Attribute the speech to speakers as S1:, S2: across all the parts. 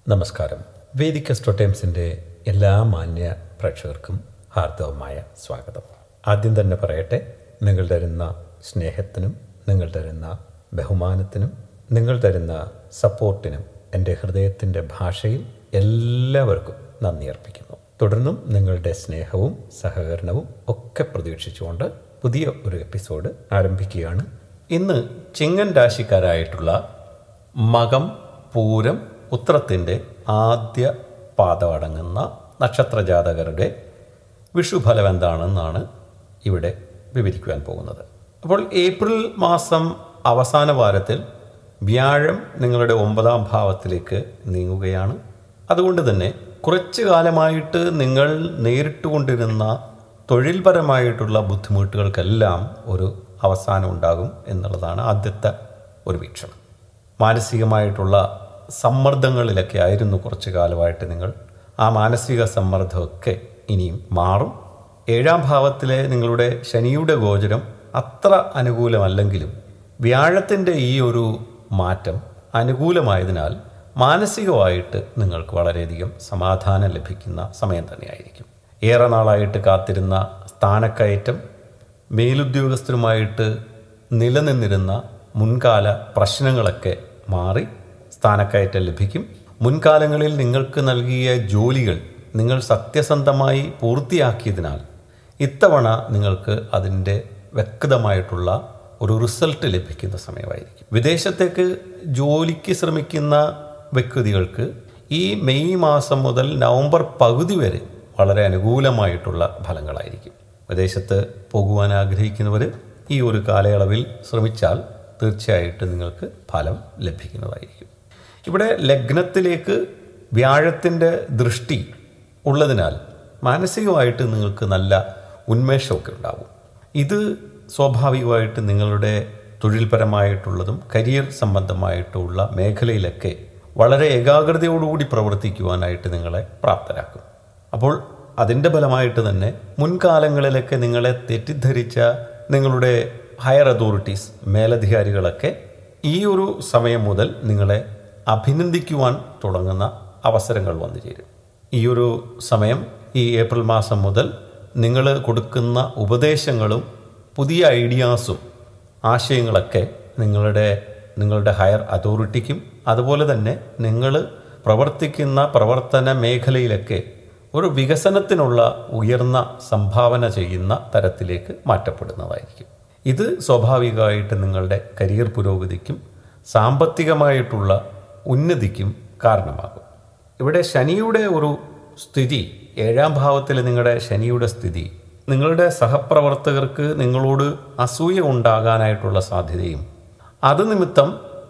S1: നമസ്കാരം വേദിക് അസ്ട്രോടൈംസിൻ്റെ എല്ലാ മാന്യ പ്രേക്ഷകർക്കും ഹാർദവമായ സ്വാഗതം ആദ്യം തന്നെ പറയട്ടെ നിങ്ങൾ തരുന്ന സ്നേഹത്തിനും നിങ്ങൾ തരുന്ന ബഹുമാനത്തിനും നിങ്ങൾ തരുന്ന സപ്പോർട്ടിനും എൻ്റെ ഹൃദയത്തിൻ്റെ ഭാഷയിൽ എല്ലാവർക്കും നന്ദി അർപ്പിക്കുന്നു തുടർന്നും നിങ്ങളുടെ സ്നേഹവും സഹകരണവും ഒക്കെ പ്രതീക്ഷിച്ചുകൊണ്ട് പുതിയ ഒരു എപ്പിസോഡ് ആരംഭിക്കുകയാണ് ഇന്ന് ചിങ്ങൻ രാശിക്കാരായിട്ടുള്ള മകം പൂരം ഉത്രത്തിൻ്റെ ആദ്യ പാദം അടങ്ങുന്ന നക്ഷത്രജാതകരുടെ വിഷുഫലം എന്താണെന്നാണ് ഇവിടെ വിവരിക്കുവാൻ പോകുന്നത് അപ്പോൾ ഏപ്രിൽ മാസം അവസാന വാരത്തിൽ വ്യാഴം നിങ്ങളുടെ ഒമ്പതാം ഭാവത്തിലേക്ക് നീങ്ങുകയാണ് അതുകൊണ്ട് തന്നെ കുറച്ചു കാലമായിട്ട് നിങ്ങൾ നേരിട്ടുകൊണ്ടിരുന്ന തൊഴിൽപരമായിട്ടുള്ള ബുദ്ധിമുട്ടുകൾക്കെല്ലാം ഒരു അവസാനം ഉണ്ടാകും എന്നുള്ളതാണ് ആദ്യത്തെ ഒരു വീക്ഷണം മാനസികമായിട്ടുള്ള സമ്മർദ്ദങ്ങളിലൊക്കെ ആയിരുന്നു കുറച്ചു കാലമായിട്ട് നിങ്ങൾ ആ മാനസിക സമ്മർദ്ദമൊക്കെ ഇനിയും മാറും ഏഴാം ഭാവത്തിലെ നിങ്ങളുടെ ശനിയുടെ ഗോചരം അത്ര അനുകൂലമല്ലെങ്കിലും വ്യാഴത്തിൻ്റെ ഈ ഒരു മാറ്റം അനുകൂലമായതിനാൽ മാനസികമായിട്ട് നിങ്ങൾക്ക് വളരെയധികം സമാധാനം ലഭിക്കുന്ന സമയം തന്നെയായിരിക്കും ഏറെ നാളായിട്ട് കാത്തിരുന്ന സ്ഥാനക്കയറ്റം മേലുദ്യോഗസ്ഥരുമായിട്ട് നിലനിന്നിരുന്ന മുൻകാല പ്രശ്നങ്ങളൊക്കെ മാറി സ്ഥാനക്കയറ്റം ലഭിക്കും മുൻകാലങ്ങളിൽ നിങ്ങൾക്ക് നൽകിയ ജോലികൾ നിങ്ങൾ സത്യസന്ധമായി പൂർത്തിയാക്കിയതിനാൽ ഇത്തവണ നിങ്ങൾക്ക് അതിൻ്റെ വ്യക്തമായിട്ടുള്ള ഒരു റിസൾട്ട് ലഭിക്കുന്ന സമയമായിരിക്കും വിദേശത്തേക്ക് ജോലിക്ക് ശ്രമിക്കുന്ന വ്യക്തികൾക്ക് ഈ മെയ് മാസം മുതൽ നവംബർ പകുതി വരെ വളരെ അനുകൂലമായിട്ടുള്ള ഫലങ്ങളായിരിക്കും വിദേശത്ത് പോകുവാൻ ആഗ്രഹിക്കുന്നവർ ഈ ഒരു കാലയളവിൽ ശ്രമിച്ചാൽ തീർച്ചയായിട്ടും നിങ്ങൾക്ക് ഫലം ലഭിക്കുന്നതായിരിക്കും ഇവിടെ ലഗ്നത്തിലേക്ക് വ്യാഴത്തിൻ്റെ ദൃഷ്ടി ഉള്ളതിനാൽ മാനസികമായിട്ട് നിങ്ങൾക്ക് നല്ല ഉന്മേഷമൊക്കെ ഉണ്ടാവും ഇത് സ്വാഭാവികമായിട്ട് നിങ്ങളുടെ തൊഴിൽപരമായിട്ടുള്ളതും കരിയർ സംബന്ധമായിട്ടുള്ള മേഖലയിലൊക്കെ വളരെ ഏകാഗ്രതയോടുകൂടി പ്രവർത്തിക്കുവാനായിട്ട് നിങ്ങളെ പ്രാപ്തരാക്കും അപ്പോൾ അതിൻ്റെ ഫലമായിട്ട് തന്നെ മുൻകാലങ്ങളിലൊക്കെ നിങ്ങളെ തെറ്റിദ്ധരിച്ച നിങ്ങളുടെ ഹയർ അതോറിറ്റീസ് മേലധികാരികളൊക്കെ ഈ ഒരു സമയം മുതൽ നിങ്ങളെ അഭിനന്ദിക്കുവാൻ തുടങ്ങുന്ന അവസരങ്ങൾ വന്നു ചേരും ഈ ഒരു സമയം ഈ ഏപ്രിൽ മാസം മുതൽ നിങ്ങൾ കൊടുക്കുന്ന ഉപദേശങ്ങളും പുതിയ ഐഡിയാസും ആശയങ്ങളൊക്കെ നിങ്ങളുടെ നിങ്ങളുടെ ഹയർ അതോറിറ്റിക്കും അതുപോലെ തന്നെ നിങ്ങൾ പ്രവർത്തിക്കുന്ന പ്രവർത്തന മേഖലയിലൊക്കെ ഒരു വികസനത്തിനുള്ള ഉയർന്ന സംഭാവന ചെയ്യുന്ന തരത്തിലേക്ക് മാറ്റപ്പെടുന്നതായിരിക്കും ഇത് സ്വാഭാവികമായിട്ട് നിങ്ങളുടെ കരിയർ പുരോഗതിക്കും സാമ്പത്തികമായിട്ടുള്ള ഉന്നതിക്കും കാരണമാകും ഇവിടെ ശനിയുടെ ഒരു സ്ഥിതി ഏഴാം ഭാവത്തിൽ നിങ്ങളുടെ ശനിയുടെ സ്ഥിതി നിങ്ങളുടെ സഹപ്രവർത്തകർക്ക് നിങ്ങളോട് അസൂയ ഉണ്ടാകാനായിട്ടുള്ള സാധ്യതയും അത് നിമിത്തം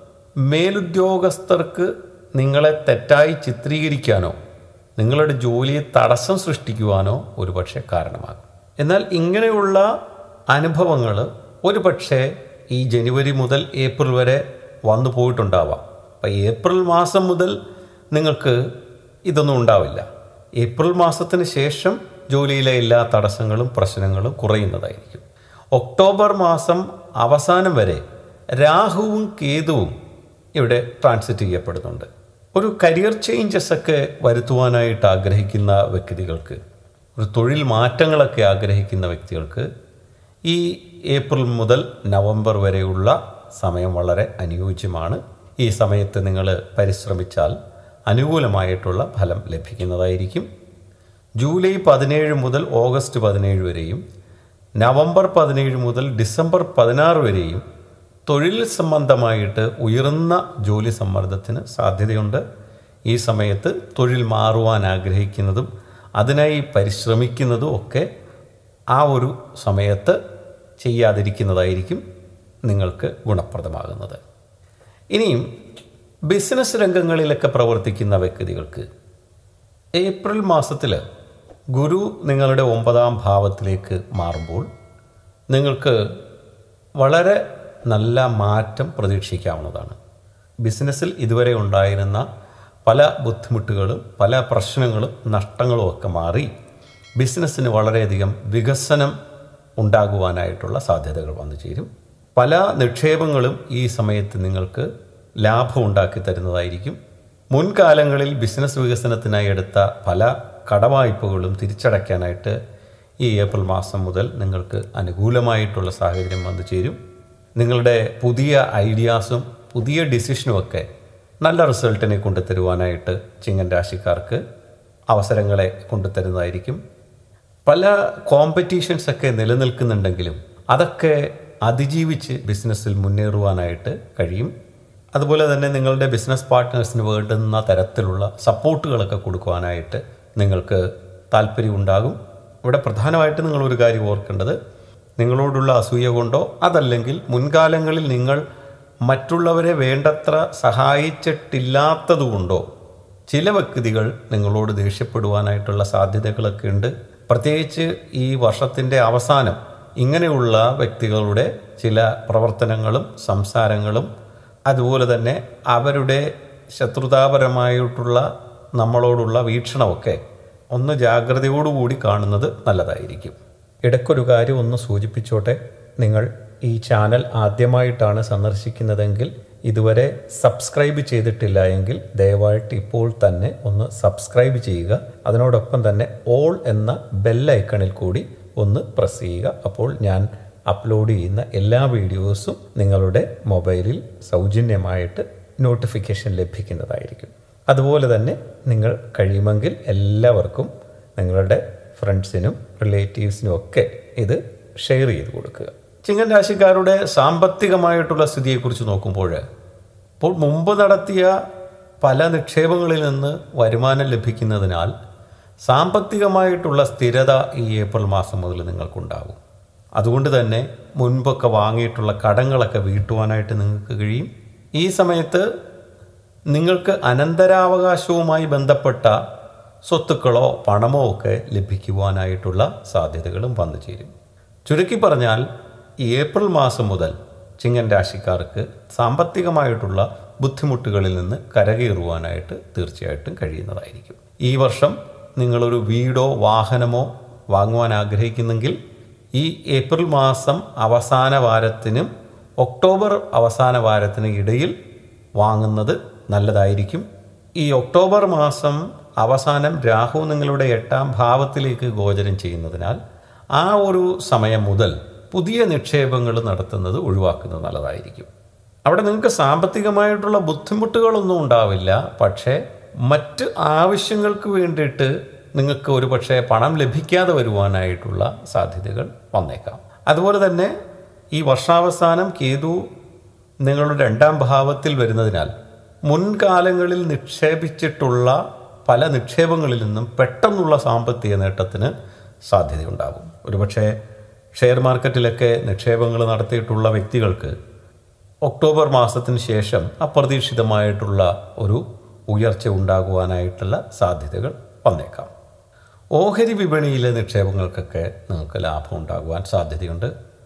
S1: മേലുദ്യോഗസ്ഥർക്ക് നിങ്ങളെ തെറ്റായി ചിത്രീകരിക്കാനോ നിങ്ങളുടെ ജോലിയെ തടസ്സം സൃഷ്ടിക്കുവാനോ ഒരുപക്ഷെ കാരണമാകും എന്നാൽ ഇങ്ങനെയുള്ള അനുഭവങ്ങൾ ഒരുപക്ഷെ ഈ ജനുവരി മുതൽ ഏപ്രിൽ വരെ വന്നു പോയിട്ടുണ്ടാവാം അപ്പം ഏപ്രിൽ മാസം മുതൽ നിങ്ങൾക്ക് ഇതൊന്നും ഉണ്ടാവില്ല ഏപ്രിൽ മാസത്തിന് ശേഷം ജോലിയിലെ എല്ലാ തടസ്സങ്ങളും പ്രശ്നങ്ങളും കുറയുന്നതായിരിക്കും ഒക്ടോബർ മാസം അവസാനം വരെ രാഹുവും കേതുവും ഇവിടെ ട്രാൻസിറ്റ് ചെയ്യപ്പെടുന്നുണ്ട് ഒരു കരിയർ ചേഞ്ചസ് ഒക്കെ വരുത്തുവാനായിട്ട് ആഗ്രഹിക്കുന്ന വ്യക്തികൾക്ക് ഒരു തൊഴിൽ മാറ്റങ്ങളൊക്കെ ആഗ്രഹിക്കുന്ന വ്യക്തികൾക്ക് ഈ ഏപ്രിൽ മുതൽ നവംബർ വരെയുള്ള സമയം വളരെ അനുയോജ്യമാണ് ഈ സമയത്ത് നിങ്ങൾ പരിശ്രമിച്ചാൽ അനുകൂലമായിട്ടുള്ള ഫലം ലഭിക്കുന്നതായിരിക്കും ജൂലൈ പതിനേഴ് മുതൽ ഓഗസ്റ്റ് പതിനേഴ് വരെയും നവംബർ പതിനേഴ് മുതൽ ഡിസംബർ പതിനാറ് വരെയും തൊഴിൽ സംബന്ധമായിട്ട് ഉയർന്ന ജോലി സമ്മർദ്ദത്തിന് സാധ്യതയുണ്ട് ഈ സമയത്ത് തൊഴിൽ മാറുവാൻ ആഗ്രഹിക്കുന്നതും അതിനായി പരിശ്രമിക്കുന്നതും ഒക്കെ ആ ഒരു സമയത്ത് ചെയ്യാതിരിക്കുന്നതായിരിക്കും നിങ്ങൾക്ക് ഗുണപ്രദമാകുന്നത് ഇനിയും ബിസിനസ് രംഗങ്ങളിലൊക്കെ പ്രവർത്തിക്കുന്ന വ്യക്തികൾക്ക് ഏപ്രിൽ മാസത്തിൽ ഗുരു നിങ്ങളുടെ ഒമ്പതാം ഭാവത്തിലേക്ക് മാറുമ്പോൾ നിങ്ങൾക്ക് വളരെ നല്ല മാറ്റം പ്രതീക്ഷിക്കാവുന്നതാണ് ബിസിനസ്സിൽ ഇതുവരെ ഉണ്ടായിരുന്ന പല ബുദ്ധിമുട്ടുകളും പല പ്രശ്നങ്ങളും നഷ്ടങ്ങളും ഒക്കെ മാറി ബിസിനസ്സിന് വളരെയധികം വികസനം ഉണ്ടാകുവാനായിട്ടുള്ള സാധ്യതകൾ വന്നു ചേരും പല നിക്ഷേപങ്ങളും ഈ സമയത്ത് നിങ്ങൾക്ക് ലാഭം ഉണ്ടാക്കി തരുന്നതായിരിക്കും മുൻകാലങ്ങളിൽ ബിസിനസ് വികസനത്തിനായി എടുത്ത പല കടവായ്പകളും തിരിച്ചടയ്ക്കാനായിട്ട് ഈ ഏപ്രിൽ മാസം മുതൽ നിങ്ങൾക്ക് അനുകൂലമായിട്ടുള്ള സാഹചര്യം വന്നു ചേരും നിങ്ങളുടെ പുതിയ ഐഡിയാസും പുതിയ ഡിസിഷനുമൊക്കെ നല്ല റിസൾട്ടിനെ കൊണ്ടുതരുവാനായിട്ട് ചിങ്ങൻ രാശിക്കാർക്ക് അവസരങ്ങളെ കൊണ്ടുതരുന്നതായിരിക്കും പല കോമ്പറ്റീഷൻസ് ഒക്കെ നിലനിൽക്കുന്നുണ്ടെങ്കിലും അതൊക്കെ അതിജീവിച്ച് ബിസിനസ്സിൽ മുന്നേറുവാനായിട്ട് കഴിയും അതുപോലെ തന്നെ നിങ്ങളുടെ ബിസിനസ് പാർട്ട്നേഴ്സിന് വേണ്ടുന്ന തരത്തിലുള്ള സപ്പോർട്ടുകളൊക്കെ കൊടുക്കുവാനായിട്ട് നിങ്ങൾക്ക് താല്പര്യമുണ്ടാകും ഇവിടെ പ്രധാനമായിട്ട് നിങ്ങളൊരു കാര്യം ഓർക്കേണ്ടത് നിങ്ങളോടുള്ള അസൂയ കൊണ്ടോ അതല്ലെങ്കിൽ മുൻകാലങ്ങളിൽ നിങ്ങൾ മറ്റുള്ളവരെ വേണ്ടത്ര സഹായിച്ചിട്ടില്ലാത്തതുകൊണ്ടോ ചില വ്യക്തികൾ നിങ്ങളോട് ദേഷ്യപ്പെടുവാനായിട്ടുള്ള സാധ്യതകളൊക്കെ ഉണ്ട് പ്രത്യേകിച്ച് ഈ വർഷത്തിൻ്റെ അവസാനം ഇങ്ങനെയുള്ള വ്യക്തികളുടെ ചില പ്രവർത്തനങ്ങളും സംസാരങ്ങളും അതുപോലെ തന്നെ അവരുടെ ശത്രുതാപരമായിട്ടുള്ള നമ്മളോടുള്ള വീക്ഷണമൊക്കെ ഒന്ന് ജാഗ്രതയോടുകൂടി കാണുന്നത് നല്ലതായിരിക്കും ഇടയ്ക്കൊരു കാര്യം ഒന്ന് സൂചിപ്പിച്ചോട്ടെ നിങ്ങൾ ഈ ചാനൽ ആദ്യമായിട്ടാണ് സന്ദർശിക്കുന്നതെങ്കിൽ ഇതുവരെ സബ്സ്ക്രൈബ് ചെയ്തിട്ടില്ല എങ്കിൽ ദയവായിട്ട് ഇപ്പോൾ തന്നെ ഒന്ന് സബ്സ്ക്രൈബ് ചെയ്യുക അതിനോടൊപ്പം തന്നെ ഓൾ എന്ന ബെല്ലൈക്കണിൽ കൂടി ഒന്ന് പ്രസ് ചെയ്യുക അപ്പോൾ ഞാൻ അപ്ലോഡ് ചെയ്യുന്ന എല്ലാ വീഡിയോസും നിങ്ങളുടെ മൊബൈലിൽ സൗജന്യമായിട്ട് നോട്ടിഫിക്കേഷൻ ലഭിക്കുന്നതായിരിക്കും അതുപോലെ തന്നെ നിങ്ങൾ കഴിയുമെങ്കിൽ എല്ലാവർക്കും നിങ്ങളുടെ ഫ്രണ്ട്സിനും റിലേറ്റീവ്സിനും ഒക്കെ ഇത് ഷെയർ ചെയ്ത് കൊടുക്കുക ചിങ്ങൻ രാശിക്കാരുടെ സാമ്പത്തികമായിട്ടുള്ള സ്ഥിതിയെക്കുറിച്ച് നോക്കുമ്പോൾ ഇപ്പോൾ മുമ്പ് നടത്തിയ പല നിക്ഷേപങ്ങളിൽ നിന്ന് വരുമാനം ലഭിക്കുന്നതിനാൽ സാമ്പത്തികമായിട്ടുള്ള സ്ഥിരത ഈ ഏപ്രിൽ മാസം മുതൽ നിങ്ങൾക്കുണ്ടാകും അതുകൊണ്ട് തന്നെ മുൻപൊക്കെ വാങ്ങിയിട്ടുള്ള കടങ്ങളൊക്കെ വീട്ടുവാനായിട്ട് നിങ്ങൾക്ക് കഴിയും ഈ സമയത്ത് നിങ്ങൾക്ക് അനന്തരാവകാശവുമായി ബന്ധപ്പെട്ട സ്വത്തുക്കളോ പണമോ ഒക്കെ ലഭിക്കുവാനായിട്ടുള്ള സാധ്യതകളും വന്നു ചേരും ചുരുക്കി പറഞ്ഞാൽ ഈ ഏപ്രിൽ മാസം മുതൽ ചിങ്ങൻ രാശിക്കാർക്ക് സാമ്പത്തികമായിട്ടുള്ള ബുദ്ധിമുട്ടുകളിൽ നിന്ന് കരകയറുവാനായിട്ട് തീർച്ചയായിട്ടും കഴിയുന്നതായിരിക്കും ഈ വർഷം നിങ്ങളൊരു വീടോ വാഹനമോ വാങ്ങുവാൻ ആഗ്രഹിക്കുന്നെങ്കിൽ ഈ ഏപ്രിൽ മാസം അവസാന വാരത്തിനും ഒക്ടോബർ അവസാന വാരത്തിന് ഇടയിൽ വാങ്ങുന്നത് നല്ലതായിരിക്കും ഈ ഒക്ടോബർ മാസം അവസാനം രാഹു നിങ്ങളുടെ എട്ടാം ഭാവത്തിലേക്ക് ഗോചരം ചെയ്യുന്നതിനാൽ ആ ഒരു സമയം മുതൽ പുതിയ നിക്ഷേപങ്ങൾ നടത്തുന്നത് ഒഴിവാക്കുന്നത് നല്ലതായിരിക്കും അവിടെ നിങ്ങൾക്ക് സാമ്പത്തികമായിട്ടുള്ള ബുദ്ധിമുട്ടുകളൊന്നും ഉണ്ടാവില്ല പക്ഷേ മറ്റ് ആവശ്യങ്ങൾക്ക് വേണ്ടിയിട്ട് നിങ്ങൾക്ക് ഒരു പക്ഷേ പണം ലഭിക്കാതെ വരുവാനായിട്ടുള്ള സാധ്യതകൾ വന്നേക്കാം അതുപോലെ തന്നെ ഈ വർഷാവസാനം കേതു നിങ്ങളുടെ രണ്ടാം ഭാവത്തിൽ വരുന്നതിനാൽ മുൻകാലങ്ങളിൽ നിക്ഷേപിച്ചിട്ടുള്ള പല നിക്ഷേപങ്ങളിൽ നിന്നും പെട്ടെന്നുള്ള സാമ്പത്തിക നേട്ടത്തിന് സാധ്യതയുണ്ടാകും ഒരുപക്ഷെ ഷെയർ മാർക്കറ്റിലൊക്കെ നിക്ഷേപങ്ങൾ നടത്തിയിട്ടുള്ള വ്യക്തികൾക്ക് ഒക്ടോബർ മാസത്തിന് ശേഷം അപ്രതീക്ഷിതമായിട്ടുള്ള ഒരു ഉയർച്ച ഉണ്ടാകുവാനായിട്ടുള്ള സാധ്യതകൾ വന്നേക്കാം ഓഹരി വിപണിയിലെ നിക്ഷേപങ്ങൾക്കൊക്കെ നിങ്ങൾക്ക് ലാഭം ഉണ്ടാകുവാൻ സാധ്യതയുണ്ട്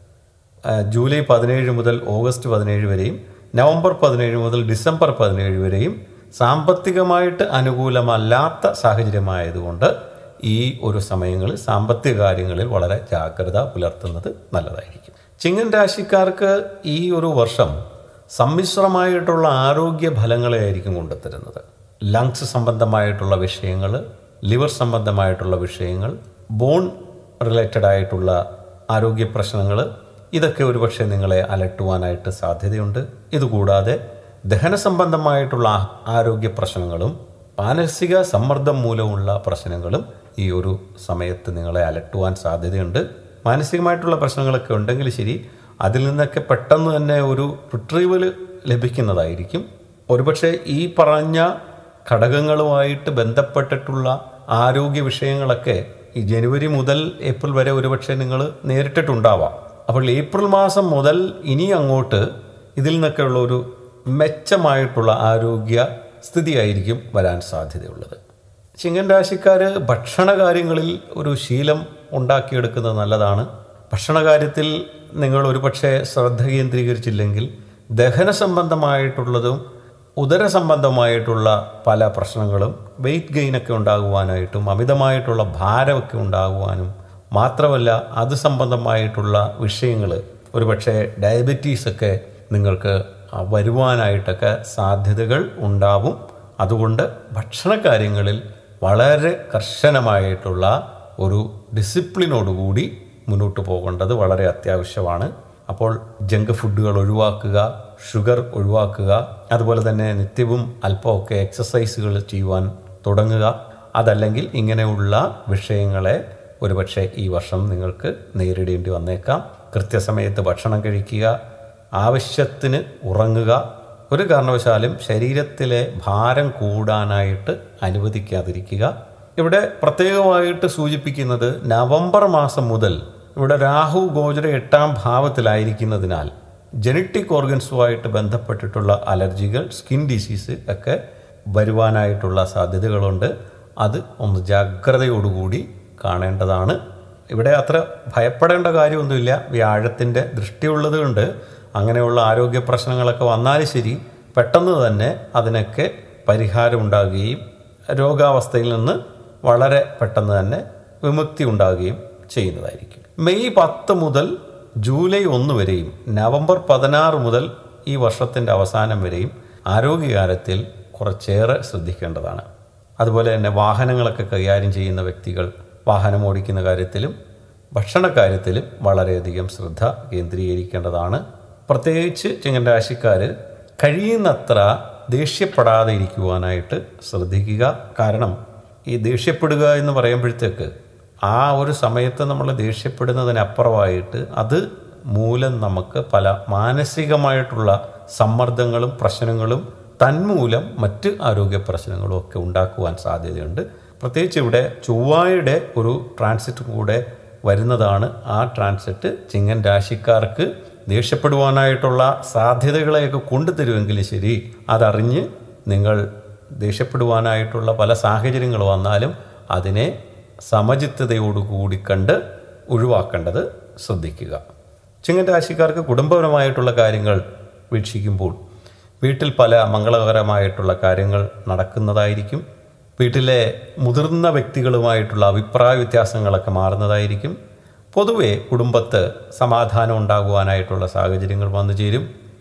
S1: ആ, ജൂലൈ പതിനേഴ് മുതൽ ഓഗസ്റ്റ് പതിനേഴ് വരെയും നവംബർ പതിനേഴ് മുതൽ ഡിസംബർ പതിനേഴ് വരെയും സാമ്പത്തികമായിട്ട് അനുകൂലമല്ലാത്ത സാഹചര്യമായതുകൊണ്ട് ഈ ഒരു സമയങ്ങളിൽ സാമ്പത്തിക കാര്യങ്ങളിൽ വളരെ ജാഗ്രത പുലർത്തുന്നത് നല്ലതായിരിക്കും ചിങ്ങൻ രാശിക്കാർക്ക് ഈ ഒരു വർഷം സമ്മിശ്രമായിട്ടുള്ള ആരോഗ്യ ഫലങ്ങളെ ആയിരിക്കും കൊണ്ടുത്തരുന്നത് ലങ്സ് സംബന്ധമായിട്ടുള്ള വിഷയങ്ങൾ ലിവർ സംബന്ധമായിട്ടുള്ള വിഷയങ്ങൾ ബോൺ റിലേറ്റഡ് ആയിട്ടുള്ള ആരോഗ്യ പ്രശ്നങ്ങൾ ഇതൊക്കെ ഒരുപക്ഷെ നിങ്ങളെ അലട്ടുവാനായിട്ട് സാധ്യതയുണ്ട് ഇതുകൂടാതെ ദഹന സംബന്ധമായിട്ടുള്ള ആ- ആരോഗ്യ പ്രശ്നങ്ങളും മാനസിക സമ്മർദ്ദം മൂലമുള്ള പ്രശ്നങ്ങളും ഈ ഒരു സമയത്ത് നിങ്ങളെ അലട്ടുവാൻ സാധ്യതയുണ്ട് മാനസികമായിട്ടുള്ള പ്രശ്നങ്ങളൊക്കെ ഉണ്ടെങ്കിൽ ശരി അതിൽ നിന്നൊക്കെ പെട്ടെന്ന് തന്നെ ഒരു റിട്രീവൽ ലഭിക്കുന്നതായിരിക്കും ഒരുപക്ഷെ ഈ പറഞ്ഞ ഘടകങ്ങളുമായിട്ട് ബന്ധപ്പെട്ടിട്ടുള്ള ആരോഗ്യ വിഷയങ്ങളൊക്കെ ഈ ജനുവരി മുതൽ ഏപ്രിൽ വരെ ഒരുപക്ഷെ നിങ്ങൾ നേരിട്ടിട്ടുണ്ടാവാം അപ്പോൾ ഏപ്രിൽ മാസം മുതൽ ഇനി അങ്ങോട്ട് ഇതിൽ നിന്നൊക്കെയുള്ള ഒരു മെച്ചമായിട്ടുള്ള ആരോഗ്യ സ്ഥിതിയായിരിക്കും വരാൻ സാധ്യതയുള്ളത് ചിങ്ങൻ രാശിക്കാർ ഭക്ഷണ കാര്യങ്ങളിൽ ഒരു ശീലം ഉണ്ടാക്കിയെടുക്കുന്നത് നല്ലതാണ് ഭക്ഷണകാര്യത്തിൽ നിങ്ങൾ ഒരുപക്ഷെ ശ്രദ്ധ കേന്ദ്രീകരിച്ചില്ലെങ്കിൽ ദഹന സംബന്ധമായിട്ടുള്ളതും ഉദര സംബന്ധമായിട്ടുള്ള പല പ്രശ്നങ്ങളും വെയിറ്റ് ഗെയിനൊക്കെ ഉണ്ടാകുവാനായിട്ടും അമിതമായിട്ടുള്ള ഭാരമൊക്കെ ഉണ്ടാകുവാനും മാത്രമല്ല അത് സംബന്ധമായിട്ടുള്ള വിഷയങ്ങൾ ഒരുപക്ഷെ ഡയബറ്റീസ് ഒക്കെ നിങ്ങൾക്ക് വരുവാനായിട്ടൊക്കെ സാധ്യതകൾ ഉണ്ടാവും അതുകൊണ്ട് ഭക്ഷണ കാര്യങ്ങളിൽ വളരെ കർശനമായിട്ടുള്ള ഒരു ഡിസിപ്ലിനോടുകൂടി മുന്നോട്ട് പോകേണ്ടത് വളരെ അത്യാവശ്യമാണ് അപ്പോൾ ജങ്ക് ഫുഡുകൾ ഒഴിവാക്കുക ഷുഗർ ഒഴിവാക്കുക അതുപോലെ തന്നെ നിത്യവും അല്പമൊക്കെ എക്സസൈസുകൾ ചെയ്യുവാൻ തുടങ്ങുക അതല്ലെങ്കിൽ ഇങ്ങനെയുള്ള വിഷയങ്ങളെ ഒരുപക്ഷെ ഈ വർഷം നിങ്ങൾക്ക് നേരിടേണ്ടി വന്നേക്കാം കൃത്യസമയത്ത് ഭക്ഷണം കഴിക്കുക ആവശ്യത്തിന് ഉറങ്ങുക ഒരു കാരണവശാലും ശരീരത്തിലെ ഭാരം കൂടാനായിട്ട് അനുവദിക്കാതിരിക്കുക ഇവിടെ പ്രത്യേകമായിട്ട് സൂചിപ്പിക്കുന്നത് നവംബർ മാസം മുതൽ ഇവിടെ രാഹു ഗോചര എട്ടാം ഭാവത്തിലായിരിക്കുന്നതിനാൽ ജനറ്റിക് ഓർഗൻസുമായിട്ട് ബന്ധപ്പെട്ടിട്ടുള്ള അലർജികൾ സ്കിൻ ഡിസീസ് ഒക്കെ വരുവാനായിട്ടുള്ള സാധ്യതകളുണ്ട് അത് ഒന്ന് ജാഗ്രതയോടുകൂടി കാണേണ്ടതാണ് ഇവിടെ അത്ര ഭയപ്പെടേണ്ട കാര്യമൊന്നുമില്ല വ്യാഴത്തിൻ്റെ ദൃഷ്ടിയുള്ളത് കൊണ്ട് അങ്ങനെയുള്ള ആരോഗ്യ പ്രശ്നങ്ങളൊക്കെ വന്നാലും ശരി പെട്ടെന്ന് തന്നെ അതിനൊക്കെ പരിഹാരം ഉണ്ടാകുകയും രോഗാവസ്ഥയിൽ നിന്ന് വളരെ പെട്ടെന്ന് തന്നെ വിമുക്തി ഉണ്ടാകുകയും ചെയ്യുന്നതായിരിക്കും മെയ് പത്ത് മുതൽ ജൂലൈ ഒന്ന് വരെയും നവംബർ പതിനാറ് മുതൽ ഈ വർഷത്തിൻ്റെ അവസാനം വരെയും ആരോഗ്യകാര്യത്തിൽ കുറച്ചേറെ ശ്രദ്ധിക്കേണ്ടതാണ് അതുപോലെ തന്നെ വാഹനങ്ങളൊക്കെ കൈകാര്യം ചെയ്യുന്ന വ്യക്തികൾ വാഹനം ഓടിക്കുന്ന കാര്യത്തിലും ഭക്ഷണ കാര്യത്തിലും വളരെയധികം ശ്രദ്ധ കേന്ദ്രീകരിക്കേണ്ടതാണ് പ്രത്യേകിച്ച് ചിങ്ങൻ രാശിക്കാർ കഴിയുന്നത്ര ദേഷ്യപ്പെടാതെ ഇരിക്കുവാനായിട്ട് ശ്രദ്ധിക്കുക കാരണം ഈ ദേഷ്യപ്പെടുക എന്ന് പറയുമ്പോഴത്തേക്ക് ആ ഒരു സമയത്ത് നമ്മൾ ദേഷ്യപ്പെടുന്നതിനപ്പുറമായിട്ട് അത് മൂലം നമുക്ക് പല മാനസികമായിട്ടുള്ള സമ്മർദ്ദങ്ങളും പ്രശ്നങ്ങളും തന്മൂലം മറ്റ് ആരോഗ്യ പ്രശ്നങ്ങളും ഒക്കെ ഉണ്ടാക്കുവാൻ സാധ്യതയുണ്ട് പ്രത്യേകിച്ച് ഇവിടെ ചൊവ്വായുടെ ഒരു ട്രാൻസിറ്റ് കൂടെ വരുന്നതാണ് ആ ട്രാൻസിറ്റ് ചിങ്ങൻ രാശിക്കാർക്ക് ദേഷ്യപ്പെടുവാനായിട്ടുള്ള സാധ്യതകളെയൊക്കെ കൊണ്ടുതരുമെങ്കിൽ ശരി അതറിഞ്ഞ് നിങ്ങൾ ദേഷ്യപ്പെടുവാനായിട്ടുള്ള പല സാഹചര്യങ്ങൾ വന്നാലും അതിനെ സമചിത്തതയോടുകൂടി കണ്ട് ഒഴിവാക്കേണ്ടത് ശ്രദ്ധിക്കുക ചിങ്ങൻ രാശിക്കാർക്ക് കുടുംബപരമായിട്ടുള്ള കാര്യങ്ങൾ വീക്ഷിക്കുമ്പോൾ വീട്ടിൽ പല മംഗളകരമായിട്ടുള്ള കാര്യങ്ങൾ നടക്കുന്നതായിരിക്കും വീട്ടിലെ മുതിർന്ന വ്യക്തികളുമായിട്ടുള്ള അഭിപ്രായ വ്യത്യാസങ്ങളൊക്കെ മാറുന്നതായിരിക്കും പൊതുവെ കുടുംബത്ത് സമാധാനം ഉണ്ടാകുവാനായിട്ടുള്ള സാഹചര്യങ്ങൾ വന്നു ചേരും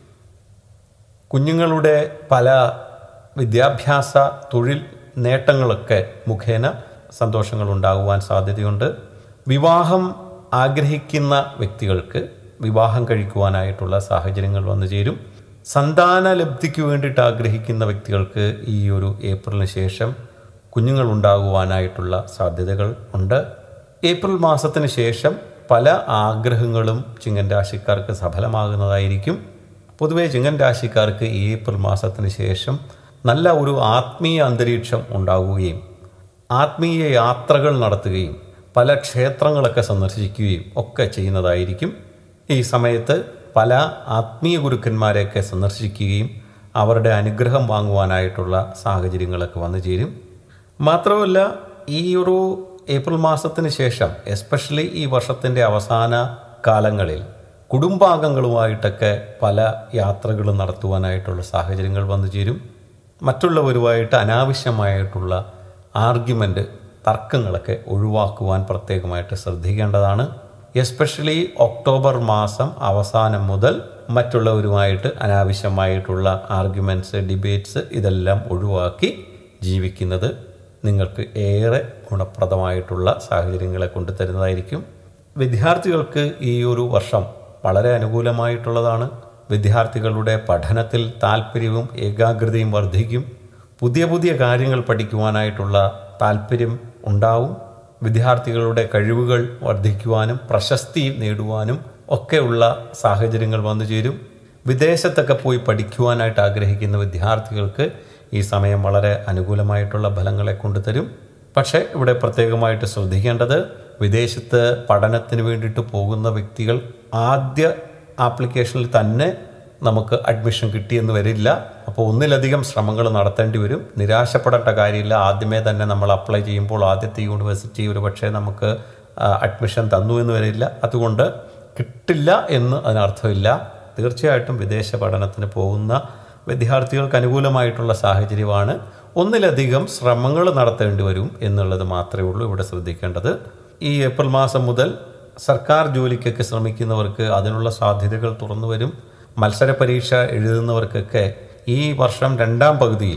S1: കുഞ്ഞുങ്ങളുടെ പല വിദ്യാഭ്യാസ തൊഴിൽ നേട്ടങ്ങളൊക്കെ മുഖേന സന്തോഷങ്ങൾ ഉണ്ടാകുവാൻ സാധ്യതയുണ്ട് വിവാഹം ആഗ്രഹിക്കുന്ന വ്യക്തികൾക്ക് വിവാഹം കഴിക്കുവാനായിട്ടുള്ള സാഹചര്യങ്ങൾ വന്നു ചേരും സന്താന ലബ്ധിക്ക് വേണ്ടിയിട്ട് ആഗ്രഹിക്കുന്ന വ്യക്തികൾക്ക് ഈ ഒരു ഏപ്രിലിന് ശേഷം കുഞ്ഞുങ്ങൾ ഉണ്ടാകുവാനായിട്ടുള്ള സാധ്യതകൾ ഉണ്ട് ഏപ്രിൽ മാസത്തിന് ശേഷം പല ആഗ്രഹങ്ങളും ചിങ്ങൻ രാശിക്കാർക്ക് സഫലമാകുന്നതായിരിക്കും പൊതുവെ ചിങ്ങൻ രാശിക്കാർക്ക് ഈ ഏപ്രിൽ മാസത്തിന് ശേഷം നല്ല ഒരു ആത്മീയ അന്തരീക്ഷം ഉണ്ടാവുകയും ആത്മീയ യാത്രകൾ നടത്തുകയും പല ക്ഷേത്രങ്ങളൊക്കെ സന്ദർശിക്കുകയും ഒക്കെ ചെയ്യുന്നതായിരിക്കും ഈ സമയത്ത് പല ആത്മീയ ഗുരുക്കന്മാരെയൊക്കെ സന്ദർശിക്കുകയും അവരുടെ അനുഗ്രഹം വാങ്ങുവാനായിട്ടുള്ള സാഹചര്യങ്ങളൊക്കെ വന്നു ചേരും മാത്രമല്ല ഈ ഒരു ഏപ്രിൽ മാസത്തിന് ശേഷം എസ്പെഷ്യലി ഈ വർഷത്തിൻ്റെ അവസാന കാലങ്ങളിൽ കുടുംബാംഗങ്ങളുമായിട്ടൊക്കെ പല യാത്രകളും നടത്തുവാനായിട്ടുള്ള സാഹചര്യങ്ങൾ വന്നു ചേരും മറ്റുള്ളവരുമായിട്ട് അനാവശ്യമായിട്ടുള്ള ആർഗ്യുമെൻ്റ് തർക്കങ്ങളൊക്കെ ഒഴിവാക്കുവാൻ പ്രത്യേകമായിട്ട് ശ്രദ്ധിക്കേണ്ടതാണ് എസ്പെഷ്യലി ഒക്ടോബർ മാസം അവസാനം മുതൽ മറ്റുള്ളവരുമായിട്ട് അനാവശ്യമായിട്ടുള്ള ആർഗ്യുമെൻറ്റ്സ് ഡിബേറ്റ്സ് ഇതെല്ലാം ഒഴിവാക്കി ജീവിക്കുന്നത് നിങ്ങൾക്ക് ഏറെ ഗുണപ്രദമായിട്ടുള്ള സാഹചര്യങ്ങളെ കൊണ്ടുതരുന്നതായിരിക്കും വിദ്യാർത്ഥികൾക്ക് ഈ ഒരു വർഷം വളരെ അനുകൂലമായിട്ടുള്ളതാണ് വിദ്യാർത്ഥികളുടെ പഠനത്തിൽ താല്പര്യവും ഏകാഗ്രതയും വർദ്ധിക്കും പുതിയ പുതിയ കാര്യങ്ങൾ പഠിക്കുവാനായിട്ടുള്ള താല്പര്യം ഉണ്ടാവും വിദ്യാർത്ഥികളുടെ കഴിവുകൾ വർദ്ധിക്കുവാനും പ്രശസ്തി നേടുവാനും ഒക്കെയുള്ള സാഹചര്യങ്ങൾ വന്നു ചേരും വിദേശത്തൊക്കെ പോയി പഠിക്കുവാനായിട്ട് ആഗ്രഹിക്കുന്ന വിദ്യാർത്ഥികൾക്ക് ഈ സമയം വളരെ അനുകൂലമായിട്ടുള്ള ഫലങ്ങളെ കൊണ്ടുതരും പക്ഷേ ഇവിടെ പ്രത്യേകമായിട്ട് ശ്രദ്ധിക്കേണ്ടത് വിദേശത്ത് പഠനത്തിന് വേണ്ടിയിട്ട് പോകുന്ന വ്യക്തികൾ ആദ്യ ആപ്ലിക്കേഷനിൽ തന്നെ നമുക്ക് അഡ്മിഷൻ കിട്ടിയെന്ന് വരില്ല അപ്പോൾ ഒന്നിലധികം ശ്രമങ്ങൾ നടത്തേണ്ടി വരും നിരാശപ്പെടേണ്ട കാര്യമില്ല ആദ്യമേ തന്നെ നമ്മൾ അപ്ലൈ ചെയ്യുമ്പോൾ ആദ്യത്തെ യൂണിവേഴ്സിറ്റി ഒരു പക്ഷേ നമുക്ക് അഡ്മിഷൻ തന്നു എന്ന് വരില്ല അതുകൊണ്ട് കിട്ടില്ല എന്ന് അതിനർത്ഥമില്ല തീർച്ചയായിട്ടും വിദേശ പഠനത്തിന് പോകുന്ന വിദ്യാർത്ഥികൾക്ക് അനുകൂലമായിട്ടുള്ള സാഹചര്യമാണ് ഒന്നിലധികം ശ്രമങ്ങൾ നടത്തേണ്ടി വരും എന്നുള്ളത് മാത്രമേ ഉള്ളൂ ഇവിടെ ശ്രദ്ധിക്കേണ്ടത് ഈ ഏപ്രിൽ മാസം മുതൽ സർക്കാർ ജോലിക്കൊക്കെ ശ്രമിക്കുന്നവർക്ക് അതിനുള്ള സാധ്യതകൾ തുറന്നു വരും മത്സര പരീക്ഷ എഴുതുന്നവർക്കൊക്കെ ഈ വർഷം രണ്ടാം പകുതിയിൽ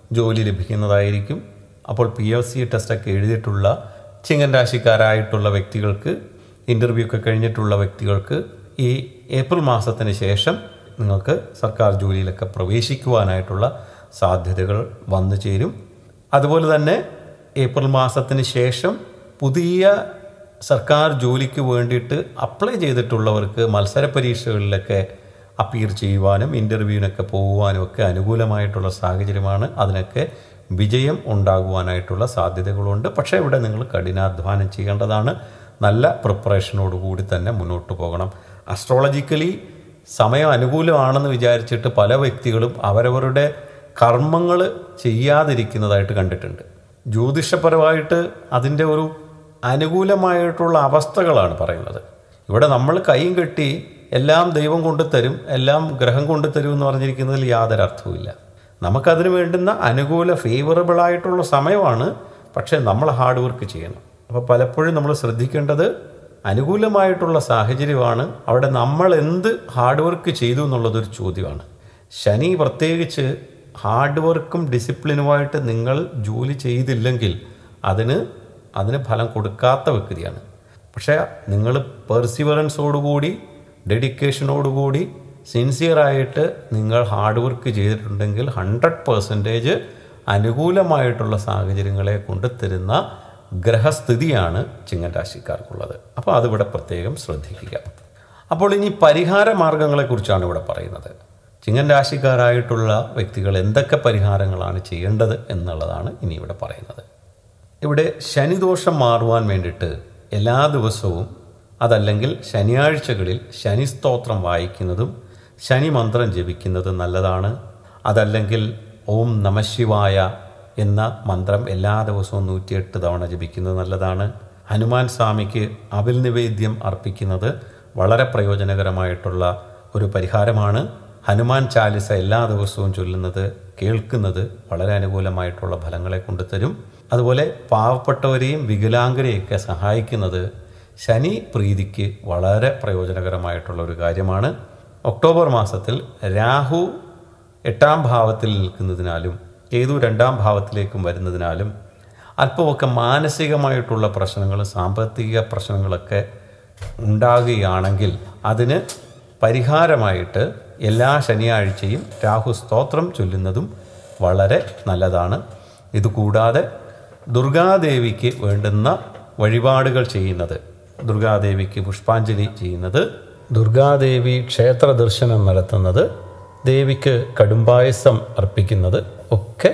S1: ജോലി ലഭിക്കുന്നതായിരിക്കും അപ്പോൾ പി എസ് സി ടെസ്റ്റൊക്കെ എഴുതിയിട്ടുള്ള ചിങ്ങൻ രാശിക്കാരായിട്ടുള്ള വ്യക്തികൾക്ക് ഇൻ്റർവ്യൂ ഒക്കെ കഴിഞ്ഞിട്ടുള്ള വ്യക്തികൾക്ക് ഈ ഏപ്രിൽ മാസത്തിന് ശേഷം നിങ്ങൾക്ക് സർക്കാർ ജോലിയിലൊക്കെ പ്രവേശിക്കുവാനായിട്ടുള്ള സാധ്യതകൾ വന്നു ചേരും അതുപോലെ തന്നെ ഏപ്രിൽ മാസത്തിന് ശേഷം പുതിയ സർക്കാർ ജോലിക്ക് വേണ്ടിയിട്ട് അപ്ലൈ ചെയ്തിട്ടുള്ളവർക്ക് മത്സര പരീക്ഷകളിലൊക്കെ അപ്പീർ ചെയ്യുവാനും ഇൻ്റർവ്യൂവിനൊക്കെ പോകുവാനും ഒക്കെ അനുകൂലമായിട്ടുള്ള സാഹചര്യമാണ് അതിനൊക്കെ വിജയം ഉണ്ടാകുവാനായിട്ടുള്ള സാധ്യതകളുണ്ട് പക്ഷേ ഇവിടെ നിങ്ങൾ കഠിനാധ്വാനം ചെയ്യേണ്ടതാണ് നല്ല പ്രിപ്പറേഷനോടുകൂടി തന്നെ മുന്നോട്ട് പോകണം അസ്ട്രോളജിക്കലി സമയം അനുകൂലമാണെന്ന് വിചാരിച്ചിട്ട് പല വ്യക്തികളും അവരവരുടെ കർമ്മങ്ങൾ ചെയ്യാതിരിക്കുന്നതായിട്ട് കണ്ടിട്ടുണ്ട് ജ്യോതിഷപരമായിട്ട് അതിൻ്റെ ഒരു അനുകൂലമായിട്ടുള്ള അവസ്ഥകളാണ് പറയുന്നത് ഇവിടെ നമ്മൾ കൈയും കെട്ടി എല്ലാം ദൈവം കൊണ്ട് തരും എല്ലാം ഗ്രഹം കൊണ്ട് തരും എന്ന് പറഞ്ഞിരിക്കുന്നതിൽ യാതൊരു അർത്ഥവുമില്ല നമുക്കതിന് വേണ്ടുന്ന അനുകൂല ഫേവറബിൾ ആയിട്ടുള്ള സമയമാണ് പക്ഷേ നമ്മൾ ഹാർഡ് വർക്ക് ചെയ്യണം അപ്പോൾ പലപ്പോഴും നമ്മൾ ശ്രദ്ധിക്കേണ്ടത് അനുകൂലമായിട്ടുള്ള സാഹചര്യമാണ് അവിടെ നമ്മൾ എന്ത് ഹാർഡ് വർക്ക് ചെയ്തു എന്നുള്ളതൊരു ചോദ്യമാണ് ശനി പ്രത്യേകിച്ച് ഹാർഡ് വർക്കും ഡിസിപ്ലിനുമായിട്ട് നിങ്ങൾ ജോലി ചെയ്തില്ലെങ്കിൽ അതിന് അതിന് ഫലം കൊടുക്കാത്ത വ്യക്തിയാണ് പക്ഷേ നിങ്ങൾ പെർസിവറൻസോടുകൂടി ഡെഡിക്കേഷനോടുകൂടി സിൻസിയറായിട്ട് നിങ്ങൾ ഹാർഡ് വർക്ക് ചെയ്തിട്ടുണ്ടെങ്കിൽ ഹൺഡ്രഡ് പേഴ്സൻറ്റേജ് അനുകൂലമായിട്ടുള്ള സാഹചര്യങ്ങളെ കൊണ്ടുതരുന്ന ഗ്രഹസ്ഥിതിയാണ് ചിങ്ങൻ രാശിക്കാർക്കുള്ളത് അപ്പോൾ അതിവിടെ പ്രത്യേകം ശ്രദ്ധിക്കുക അപ്പോൾ ഇനി പരിഹാര മാർഗങ്ങളെക്കുറിച്ചാണ് ഇവിടെ പറയുന്നത് ചിങ്ങൻ രാശിക്കാരായിട്ടുള്ള വ്യക്തികൾ എന്തൊക്കെ പരിഹാരങ്ങളാണ് ചെയ്യേണ്ടത് എന്നുള്ളതാണ് ഇനി ഇവിടെ പറയുന്നത് ഇവിടെ ശനിദോഷം മാറുവാൻ വേണ്ടിയിട്ട് എല്ലാ ദിവസവും അതല്ലെങ്കിൽ ശനിയാഴ്ചകളിൽ ശനി സ്തോത്രം വായിക്കുന്നതും ശനി മന്ത്രം ജപിക്കുന്നതും നല്ലതാണ് അതല്ലെങ്കിൽ ഓം നമശിവായ എന്ന മന്ത്രം എല്ലാ ദിവസവും നൂറ്റിയെട്ട് തവണ ജപിക്കുന്നത് നല്ലതാണ് ഹനുമാൻ സ്വാമിക്ക് അവിൽ നിവേദ്യം അർപ്പിക്കുന്നത് വളരെ പ്രയോജനകരമായിട്ടുള്ള ഒരു പരിഹാരമാണ് ഹനുമാൻ ചാലിസ എല്ലാ ദിവസവും ചൊല്ലുന്നത് കേൾക്കുന്നത് വളരെ അനുകൂലമായിട്ടുള്ള ഫലങ്ങളെ കൊണ്ടുതരും അതുപോലെ പാവപ്പെട്ടവരെയും വികലാംഗരെയൊക്കെ സഹായിക്കുന്നത് ശനി പ്രീതിക്ക് വളരെ പ്രയോജനകരമായിട്ടുള്ള ഒരു കാര്യമാണ് ഒക്ടോബർ മാസത്തിൽ രാഹു എട്ടാം ഭാവത്തിൽ നിൽക്കുന്നതിനാലും കേതു രണ്ടാം ഭാവത്തിലേക്കും വരുന്നതിനാലും അല്പമൊക്കെ മാനസികമായിട്ടുള്ള പ്രശ്നങ്ങൾ സാമ്പത്തിക പ്രശ്നങ്ങളൊക്കെ ഉണ്ടാകുകയാണെങ്കിൽ അതിന് പരിഹാരമായിട്ട് എല്ലാ ശനിയാഴ്ചയും രാഹു സ്തോത്രം ചൊല്ലുന്നതും വളരെ നല്ലതാണ് ഇതുകൂടാതെ ദുർഗാദേവിക്ക് വേണ്ടുന്ന വഴിപാടുകൾ ചെയ്യുന്നത് ദുർഗാദേവിക്ക് പുഷ്പാഞ്ജലി ചെയ്യുന്നത് ദുർഗാദേവി ക്ഷേത്ര ദർശനം നടത്തുന്നത് ദേവിക്ക് കടുംപായസം അർപ്പിക്കുന്നത് ഒക്കെ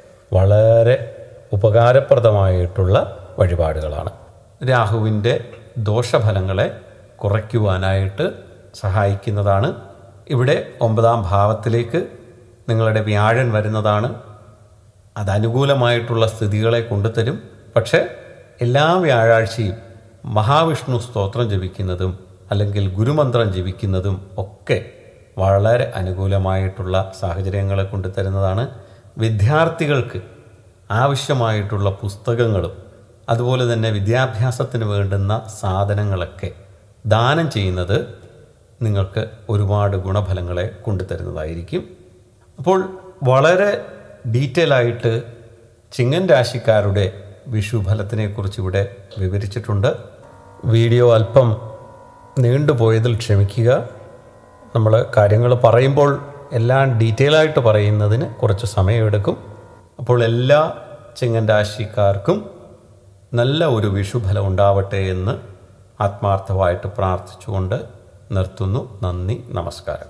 S1: വളരെ ഉപകാരപ്രദമായിട്ടുള്ള വഴിപാടുകളാണ് രാഹുവിൻ്റെ ദോഷഫലങ്ങളെ കുറയ്ക്കുവാനായിട്ട് സഹായിക്കുന്നതാണ് ഇവിടെ ഒമ്പതാം ഭാവത്തിലേക്ക് നിങ്ങളുടെ വ്യാഴൻ വരുന്നതാണ് അത് അനുകൂലമായിട്ടുള്ള സ്ഥിതികളെ കൊണ്ടുതരും പക്ഷേ എല്ലാ വ്യാഴാഴ്ചയും മഹാവിഷ്ണു സ്തോത്രം ജപിക്കുന്നതും അല്ലെങ്കിൽ ഗുരുമന്ത്രം ജപിക്കുന്നതും ഒക്കെ വളരെ അനുകൂലമായിട്ടുള്ള സാഹചര്യങ്ങളെ കൊണ്ടുതരുന്നതാണ് വിദ്യാർത്ഥികൾക്ക് ആവശ്യമായിട്ടുള്ള പുസ്തകങ്ങളും അതുപോലെ തന്നെ വിദ്യാഭ്യാസത്തിന് വേണ്ടുന്ന സാധനങ്ങളൊക്കെ ദാനം ചെയ്യുന്നത് നിങ്ങൾക്ക് ഒരുപാട് ഗുണഫലങ്ങളെ കൊണ്ടുതരുന്നതായിരിക്കും അപ്പോൾ വളരെ ഡീറ്റെയിൽ ആയിട്ട് ചിങ്ങൻ രാശിക്കാരുടെ വിഷുഫലത്തിനെക്കുറിച്ച് ഇവിടെ വിവരിച്ചിട്ടുണ്ട് വീഡിയോ അല്പം നീണ്ടുപോയതിൽ ക്ഷമിക്കുക നമ്മൾ കാര്യങ്ങൾ പറയുമ്പോൾ എല്ലാം ഡീറ്റെയിൽ ആയിട്ട് പറയുന്നതിന് കുറച്ച് സമയമെടുക്കും അപ്പോൾ എല്ലാ ചിങ്ങൻ രാശിക്കാർക്കും നല്ല ഒരു വിഷുഫലം ഉണ്ടാവട്ടെ എന്ന് ആത്മാർത്ഥമായിട്ട് പ്രാർത്ഥിച്ചുകൊണ്ട് നിർത്തുന്നു നന്ദി നമസ്കാരം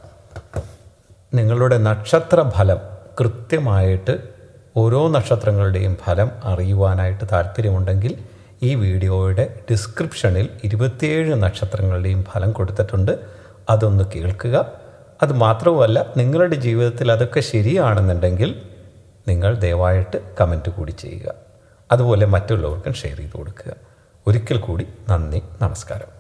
S1: നിങ്ങളുടെ നക്ഷത്ര ഫലം കൃത്യമായിട്ട് ഓരോ നക്ഷത്രങ്ങളുടെയും ഫലം അറിയുവാനായിട്ട് താല്പര്യമുണ്ടെങ്കിൽ ഈ വീഡിയോയുടെ ഡിസ്ക്രിപ്ഷനിൽ ഇരുപത്തിയേഴ് നക്ഷത്രങ്ങളുടെയും ഫലം കൊടുത്തിട്ടുണ്ട് അതൊന്ന് കേൾക്കുക അത് മാത്രവുമല്ല നിങ്ങളുടെ ജീവിതത്തിൽ അതൊക്കെ ശരിയാണെന്നുണ്ടെങ്കിൽ നിങ്ങൾ ദയവായിട്ട് കമൻറ്റ് കൂടി ചെയ്യുക അതുപോലെ മറ്റുള്ളവർക്കും ഷെയർ ചെയ്ത് കൊടുക്കുക ഒരിക്കൽ കൂടി നന്ദി നമസ്കാരം